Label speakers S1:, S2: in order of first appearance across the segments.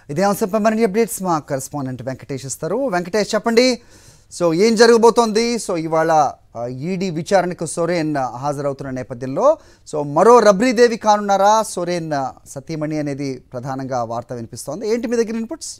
S1: ఇదే అంశంపై మరిన్ని అప్డేట్స్ మా కరెస్పాండెంట్ వెంకటేష్ ఇస్తారు వెంకటేష్ చెప్పండి సో ఏం జరగబోతోంది సో ఇవాళ ఈడీ విచారణకు సోరేన్ హాజరవుతున్న నేపథ్యంలో సో మరో రబ్రీదేవి కానున్నారా సోరేన్ సతీమణి అనేది ప్రధానంగా వార్త వినిపిస్తోంది ఏంటి మీ దగ్గర ఇన్పుట్స్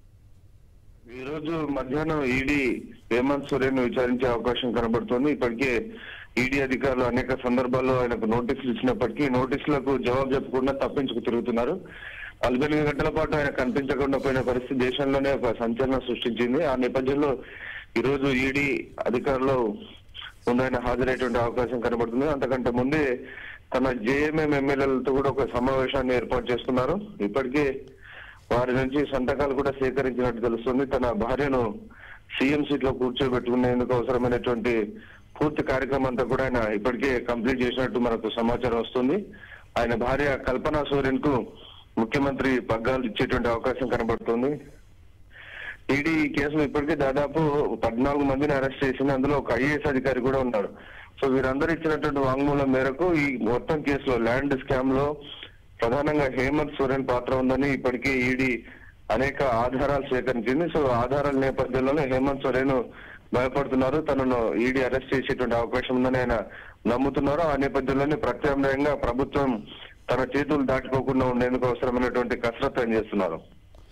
S2: ఈ రోజు మధ్యాహ్నం ఈడీ హేమంత్ సోరెన్ విచారించే అవకాశం కనబడుతోంది ఇప్పటికే ఈడీ అధికారులు అనేక సందర్భాల్లో ఆయనకు నోటీసులు ఇచ్చినప్పటికీ నోటీసులకు జవాబు చెప్పకుండా తప్పించుకు తిరుగుతున్నారు నలభై ఎనిమిది గంటల పాటు ఆయన కనిపించకుండా పోయిన పరిస్థితి దేశంలోనే ఒక సంచలనం సృష్టించింది ఆ నేపథ్యంలో ఈ రోజు ఈడీ అధికారులు ముందు ఆయన హాజరయ్యేటువంటి అవకాశం కనబడుతుంది అంతకంటే ముందే తన జేఎంఎం ఎమ్మెల్యేలతో కూడా ఒక సమావేశాన్ని ఏర్పాటు చేస్తున్నారు ఇప్పటికే వారి నుంచి సంతకాలు కూడా సేకరించినట్టు తెలుస్తుంది తన భార్యను సీఎం సీట్ లో కూర్చోబెట్టుకునేందుకు అవసరమైనటువంటి పూర్తి కార్యక్రమం అంతా కూడా ఆయన ఇప్పటికే కంప్లీట్ చేసినట్టు మనకు సమాచారం వస్తుంది ఆయన భార్య కల్పనా సోరెన్ కు ముఖ్యమంత్రి పగ్గాలు ఇచ్చేటువంటి అవకాశం కనబడుతుంది ఈడీ ఈ కేసులో ఇప్పటికే దాదాపు పద్నాలుగు మందిని అరెస్ట్ చేసింది అందులో ఒక ఐఏఎస్ అధికారి కూడా ఉన్నారు సో వీరందరూ ఇచ్చినటువంటి వాంగ్మూలం మేరకు ఈ మొత్తం కేసులో ల్యాండ్ స్కామ్ లో ప్రధానంగా హేమంత్ సోరెన్ పాత్ర ఉందని ఇప్పటికే ఈడీ అనేక ఆధారాలు సేకరించింది సో ఆధారాల నేపథ్యంలోనే హేమంత్ సోరెన్ భయపడుతున్నారు తనను ఈడీ అరెస్ట్ చేసేటువంటి అవకాశం ఉందని ఆయన నమ్ముతున్నారు ఆ నేపథ్యంలోనే ప్రత్యామ్నాయంగా ప్రభుత్వం తన చేతులు దాటుకోకుండా ఉండేందుకు అవసరమైనటువంటి కసరత్తు ఆయన చేస్తున్నారు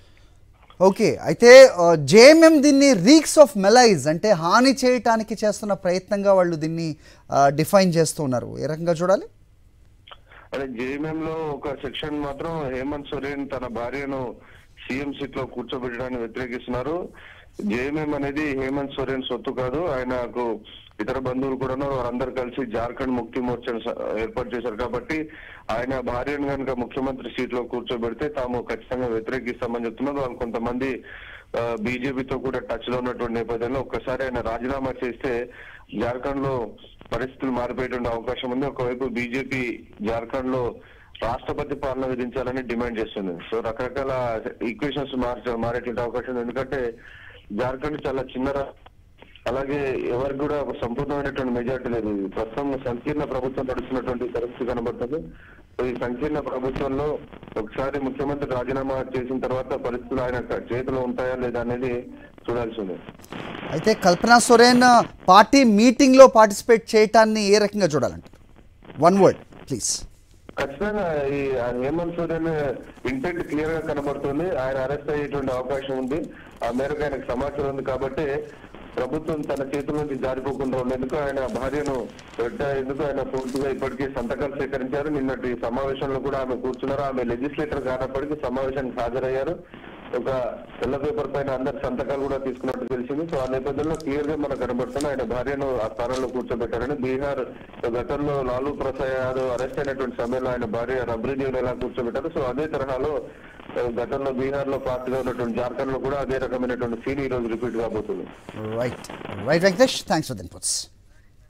S1: ఓకే అయితే జేఎంఎం దీన్ని రీక్స్ ఆఫ్ మెలైజ్ అంటే హాని చేయటానికి చేస్తున్న ప్రయత్నంగా వాళ్ళు దీన్ని డిఫైన్ చేస్తూ ఉన్నారు ఏ రకంగా చూడాలి
S2: అదే జేఎంఎం లో ఒక సెక్షన్ మాత్రం హేమంత్ సోరెన్ తన భార్యను సీఎం సీట్ లో కూర్చోబెట్టడాన్ని వ్యతిరేకిస్తున్నారు జేఎంఎం అనేది హేమంత్ సోరెన్ సొత్తు కాదు ఆయనకు ఇతర బంధువులు కూడా ఉన్నారు వారందరూ కలిసి జార్ఖండ్ ముక్తి మోర్చాను స- ఏర్పాటు చేశారు కాబట్టి ఆయన భార్యను కనుక ముఖ్యమంత్రి సీట్ లో కూర్చోబెడితే తాము ఖచ్చితంగా వ్యతిరేకిస్తామని చెప్తున్నారు వాళ్ళు కొంతమంది బీజేపీతో కూడా టచ్ లో ఉన్నటువంటి నేపథ్యంలో ఒక్కసారి ఆయన రాజీనామా చేస్తే జార్ఖండ్ లో పరిస్థితులు మారిపోయేటువంటి అవకాశం ఉంది ఒకవైపు బీజేపీ జార్ఖండ్ లో రాష్ట్రపతి పాలన విధించాలని డిమాండ్ చేస్తుంది సో రకరకాల ఈక్వేషన్స్ మార్చ మారేటువంటి అవకాశం ఉంది ఎందుకంటే జార్ఖండ్ చాలా చిన్న రా- అలాగే ఎవరికి కూడా ఒక సంపూర్ణమైనటువంటి మెజార్టీ లేదు ఇది ప్రస్తుతం సంకీర్ణ ప్రభుత్వం నడుస్తున్నటువంటి పరిస్థితి కనబడుతుంది సో ఈ సంకీర్ణ ప్రభుత్వంలో ఒకసారి ముఖ్యమంత్రి రాజీనామా చేసిన తర్వాత పరిస్థితులు ఆయన చేతిలో ఉంటాయా లేదా అనేది చూడాల్సి ఉంది
S1: అయితే కల్పనా సొరేన్ పార్టీ మీటింగ్లో పార్టిసిపేట్ చేయటాన్ని ఏ రకంగా చూడాలంటారు వన్ వర్డ్ ప్లీజ్
S2: ఖచ్చితంగా ఈ హేమంత్ సోరెన్ ఇంటెంట్ క్లియర్ గా కనబడుతుంది ఆయన అరెస్ట్ అయ్యేటువంటి అవకాశం ఉంది ఆ మేరకు ఆయనకు సమాచారం ఉంది కాబట్టి ప్రభుత్వం తన చేతుల నుంచి జారిపోకుండా ఉండేందుకు ఆయన భార్యను పెట్టేందుకు ఆయన పూర్తిగా ఇప్పటికీ సంతకాలు సేకరించారు నిన్నటి సమావేశంలో కూడా ఆమె కూర్చున్నారు ఆమె లెజిస్లేటర్ కానప్పటికీ సమావేశానికి హాజరయ్యారు ఒక తెల్ల పేపర్ పైన అందరి సంతకాలు కూడా తీసుకున్నట్టు తెలిసింది సో ఆ నేపథ్యంలో క్లియర్ గా మనకు కనబడుతుంది ఆయన భార్యను ఆ స్థానంలో కూర్చోబెట్టారని బీహార్ గతంలో లాలూ ప్రసాద్ యాదవ్ అరెస్ట్ అయినటువంటి సమయంలో ఆయన భార్య రబ్రీదేవిని ఎలా కూర్చోబెట్టారు సో అదే తరహాలో ఆ, గతంలో బీహార్ లో పార్టీలో ఉన్నటువంటి జార్ఖండ్ లో కూడా అదే రకమైనటువంటి సీన్ ఈ రోజు రిపీట్ కాబోతుంది
S1: right right Venkatesh thanks for the inputs